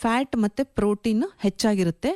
Fat ಮತ್ತು protein ಹೆಚ್ಚಾಗಿರುತ್ತೆ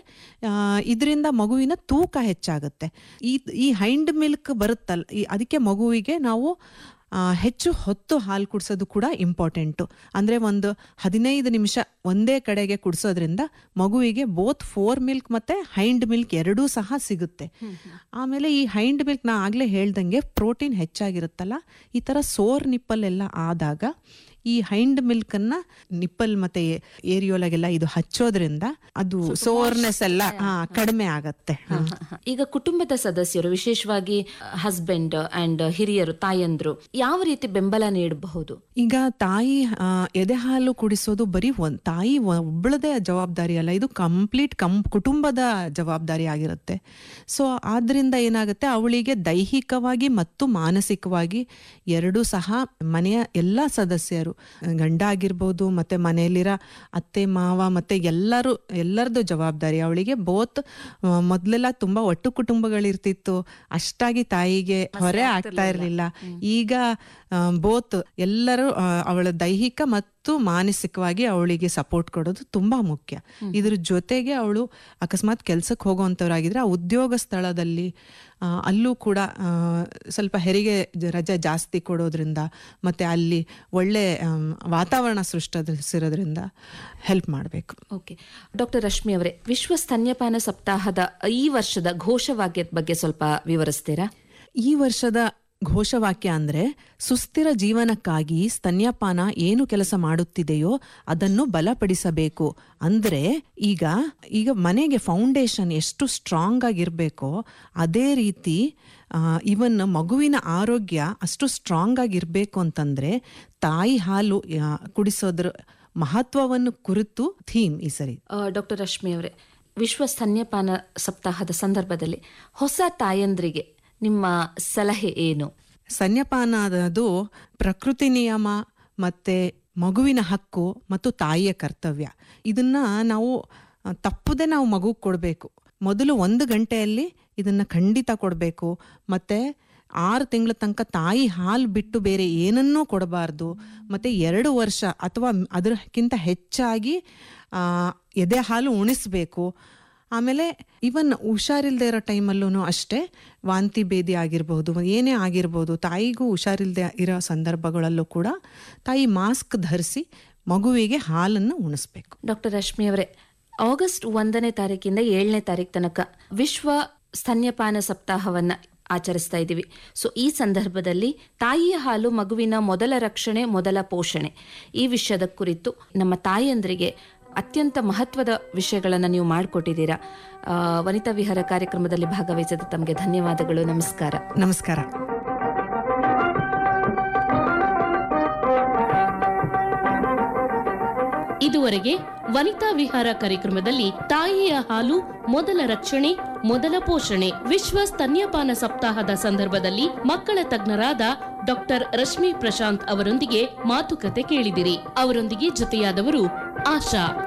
ಇದರಿಂದ ಮಗುವಿನ ತೂಕ ಹೆಚ್ಚಾಗುತ್ತೆ ಈ ಈ ಹೈಂಡ್ ಮಿಲ್ಕ್ ಬರುತ್ತಲ್ಲ ಈ ಅದಕ್ಕೆ ಮಗುವಿಗೆ ನಾವು ಆ, ಹೆಚ್ಚು ಹೊತ್ತು ಹಾಲು ಕುಡಿಸೋದು ಕೂಡ ಇಂಪಾರ್ಟೆಂಟು ಅಂದರೆ ಒಂದು ಹದಿನೈದು ನಿಮಿಷ ಒಂದೇ ಕಡೆಗೆ ಕುಡಿಸೋದ್ರಿಂದ ಮಗುವಿಗೆ ಬೋತ್ ಫೋರ್ ಮಿಲ್ಕ್ ಮತ್ತು ಹೈಂಡ್ ಮಿಲ್ಕ್ ಎರಡೂ ಸಹ ಸಿಗುತ್ತೆ ಆಮೇಲೆ ಈ ಹೈಂಡ್ ಮಿಲ್ಕ್ ನಾ ಆಗಲೇ ಹೇಳ್ದಂಗೆ ಪ್ರೋಟೀನ್ ಹೆಚ್ಚಾಗಿರುತ್ತಲ್ಲ ಈ ಥರ ಸೋರ್ ನಿಪ್ಪಲ್ ಎಲ್ಲ ಆದಾಗ ಈ ಹೈಂಡ್ ಮಿಲ್ಕನ್ನು ನಿಪ್ಪಲ್ ಮತ್ತೆ ಏರಿಯೋಲಾಗೆಲ್ಲ ಇದು ಹಚ್ಚೋದ್ರಿಂದ ಅದು ಸೋರ್ನೆಸ್ ಎಲ್ಲ ಆ, ಕಡಿಮೆ ಆಗತ್ತೆ ಹ. ಈಗ ಕುಟುಂಬದ ಸದಸ್ಯರು ವಿಶೇಷವಾಗಿ ಹಸ್ಬೆಂಡ್ ಅಂಡ್ ಹಿರಿಯರು ತಾಯಂದ್ರು ಯಾವ ರೀತಿ ಬೆಂಬಲ ನೀಡಬಹುದು ಈಗ ತಾಯಿ ಆ, ಎದೆ ಹಾಲು ಕುಡಿಸೋದು ಬರೀ ಒಂದ್ ತಾಯಿ ಒಬ್ಬಳದೇ ಜವಾಬ್ದಾರಿ ಅಲ್ಲ ಇದು ಕಂಪ್ಲೀಟ್ ಕಂ ಕುಟುಂಬದ ಜವಾಬ್ದಾರಿ ಆಗಿರುತ್ತೆ ಸೊ ಆದ್ರಿಂದ ಏನಾಗುತ್ತೆ ಅವಳಿಗೆ ದೈಹಿಕವಾಗಿ ಮತ್ತು ಮಾನಸಿಕವಾಗಿ ಎರಡೂ ಸಹ ಮನೆಯ ಎಲ್ಲ ಸದಸ್ಯರು ಗಂಡ ಆಗಿರ್ಬೋದು ಮತ್ತೆ ಮನೆಯಲ್ಲಿರೋ ಅತ್ತೆ ಮಾವ ಮತ್ತೆ ಎಲ್ಲರೂ ಎಲ್ಲರದ್ದು ಜವಾಬ್ದಾರಿ ಅವಳಿಗೆ ಬೋತ್ ಮೊದಲೆಲ್ಲ ತುಂಬಾ ಒಟ್ಟು ಕುಟುಂಬಗಳಿರ್ತಿತ್ತು ಅಷ್ಟಾಗಿ ತಾಯಿಗೆ ಹೊರೆ ಆಗ್ತಾ ಇರಲಿಲ್ಲ ಈಗ ಬೋತ್ ಎಲ್ಲರೂ ಆ, ಅವಳ ದೈಹಿಕ ಮತ್ತು ಮಾನಸಿಕವಾಗಿ ಅವಳಿಗೆ ಸಪೋರ್ಟ್ ಕೊಡೋದು ತುಂಬಾ ಮುಖ್ಯ ಇದ್ರ ಜೊತೆಗೆ ಅವಳು ಅಕಸ್ಮಾತ್ ಕೆಲ್ಸಕ್ಕೆ ಹೋಗುವಂಥವ್ರಾಗಿದ್ರೆ ಆ ಉದ್ಯೋಗ ಸ್ಥಳದಲ್ಲಿ ಆ, ಅಲ್ಲೂ ಕೂಡ ಆ, ಸ್ವಲ್ಪ ಹೆರಿಗೆ ಜ- ರಜೆ ಜಾಸ್ತಿ ಕೊಡೋದ್ರಿಂದ ಮತ್ತೆ ಅಲ್ಲಿ ಒಳ್ಳೆ ಆಮ್, ವಾತಾವರಣ ಸೃಷ್ಟಿಸಿರೋದ್ರಿಂದ ಹೆಲ್ಪ್ ಮಾಡಬೇಕು ಓಕೆ ಡಾಕ್ಟರ್ ರಶ್ಮಿ ಅವರೇ ವಿಶ್ವ ಸ್ತನ್ಯಪಾನ ಸಪ್ತಾಹದ ಈ ವರ್ಷದ ಘೋಷವಾಕ್ಯದ ಬಗ್ಗೆ ಸ್ವಲ್ಪ ವಿವರಿಸ್ತೀರಾ ಈ ವರ್ಷದ ಘೋಷವಾಕ್ಯ ಅಂದ್ರೆ ಸುಸ್ಥಿರ ಜೀವನಕ್ಕಾಗಿ ಸ್ತನ್ಯಪಾನ ಏನು ಕೆಲಸ ಮಾಡುತ್ತಿದೆಯೋ ಅದನ್ನು ಬಲಪಡಿಸಬೇಕು ಅಂದ್ರೆ ಈಗ ಈಗ ಮನೆಗೆ ಫೌಂಡೇಶನ್ ಎಷ್ಟು ಸ್ಟ್ರಾಂಗ್ ಆಗಿರ್ಬೇಕೋ ಅದೇ ರೀತಿ ಇವನ್ ಮಗುವಿನ ಆರೋಗ್ಯ ಅಷ್ಟು ಸ್ಟ್ರಾಂಗ್ ಆಗಿರ್ಬೇಕು ಅಂತಂದ್ರೆ ತಾಯಿ ಹಾಲು ಆ, ಕುಡಿಸೋದ್ರ ಮಹತ್ವವನ್ನು ಕುರಿತು ಥೀಮ್ ಈ ಸರಿ ಡಾಕ್ಟರ್ ರಶ್ಮಿ ಅವರೇ ವಿಶ್ವ ಸ್ತನ್ಯಪಾನ ಸಪ್ತಾಹದ ಸಂದರ್ಭದಲ್ಲಿ ಹೊಸ ತಾಯಂದ್ರಿಗೆ ನಿಮ್ಮ ಸಲಹೆ ಏನು ಸ್ತನ್ಯಪಾನ ಅದು ಪ್ರಕೃತಿ ನಿಯಮ ಮತ್ತೆ ಮಗುವಿನ ಹಕ್ಕು ಮತ್ತು ತಾಯಿಯ ಕರ್ತವ್ಯ ಇದನ್ನ ನಾವು ಆ, ತಪ್ಪದೆ ನಾವು ಮಗು ಕೊಡಬೇಕು ಮೊದಲು ಒಂದು ಗಂಟೆಯಲ್ಲಿ ಇದನ್ನ ಖಂಡಿತ ಕೊಡಬೇಕು ಮತ್ತೆ ಆರು ತಿಂಗಳ ತನಕ ತಾಯಿ ಹಾಲು ಬಿಟ್ಟು ಬೇರೆ ಏನನ್ನೂ ಕೊಡಬಾರ್ದು ಮತ್ತೆ ಎರಡು ವರ್ಷ ಅಥವಾ ಅದಕ್ಕಿಂತ ಹೆಚ್ಚಾಗಿ ಆ, ಎದೆ ಹಾಲು ಉಣಿಸ್ಬೇಕು ಆಮೇಲೆ ಇವನ್ ಹುಷಾರಿಲ್ದೇ ಇರೋ ಟೈಮಲ್ಲೂ ಅಷ್ಟೇ ವಾಂತಿ ಭೇದಿ ಆಗಿರ್ಬೋದು ಏನೇ ಆಗಿರ್ಬೋದು ತಾಯಿಗೂ ಹುಷಾರಿಲ್ದೇ ಇರೋ ಸಂದರ್ಭಗಳಲ್ಲೂ ಕೂಡ ತಾಯಿ ಮಾಸ್ಕ್ ಧರಿಸಿ ಮಗುವಿಗೆ ಹಾಲನ್ನು ಉಣಿಸ್ಬೇಕು ಡಾಕ್ಟರ್ ರಶ್ಮಿ ಅವರೇ ಆಗಸ್ಟ್ ಒಂದನೇ ತಾರೀಕಿಂದ ಏಳನೇ ತಾರೀಕು ತನಕ ವಿಶ್ವ ಸ್ತನ್ಯಪಾನ ಸಪ್ತಾಹವನ್ನ ಆಚರಿಸ್ತಾ ಇದ್ದೀವಿ ಸೊ ಈ ಸಂದರ್ಭದಲ್ಲಿ ತಾಯಿಯ ಹಾಲು ಮಗುವಿನ ಮೊದಲ ರಕ್ಷಣೆ ಮೊದಲ ಪೋಷಣೆ ಈ ವಿಷಯದ ಕುರಿತು ನಮ್ಮ ತಾಯಿಯಂದ್ರಿಗೆ ಅತ್ಯಂತ ಮಹತ್ವದ ವಿಷಯಗಳನ್ನು ನೀವು ಮಾಡಿಕೊಟ್ಟಿದ್ದೀರಾ ಆ, ವನಿತಾ ವಿಹಾರ ಕಾರ್ಯಕ್ರಮದಲ್ಲಿ ಭಾಗವಹಿಸಿದ ತಮಗೆ ಧನ್ಯವಾದಗಳು ನಮಸ್ಕಾರ ನಮಸ್ಕಾರ ಇದುವರೆಗೆ ವನಿತಾ ವಿಹಾರ ಕಾರ್ಯಕ್ರಮದಲ್ಲಿ ತಾಯಿಯ ಹಾಲು ಮೊದಲ ರಕ್ಷಣೆ ಮೊದಲ ಪೋಷಣೆ ವಿಶ್ವ ಸ್ತನ್ಯಪಾನ ಸಪ್ತಾಹದ ಸಂದರ್ಭದಲ್ಲಿ ಮಕ್ಕಳ ತಜ್ಞರಾದ ಡಾಕ್ಟರ್ ರಶ್ಮಿ ಪ್ರಶಾಂತ್ ಅವರೊಂದಿಗೆ ಮಾತುಕತೆ ಕೇಳಿದಿರಿ ಅವರೊಂದಿಗೆ ಜೊತೆಯಾದವರು ಆಶಾ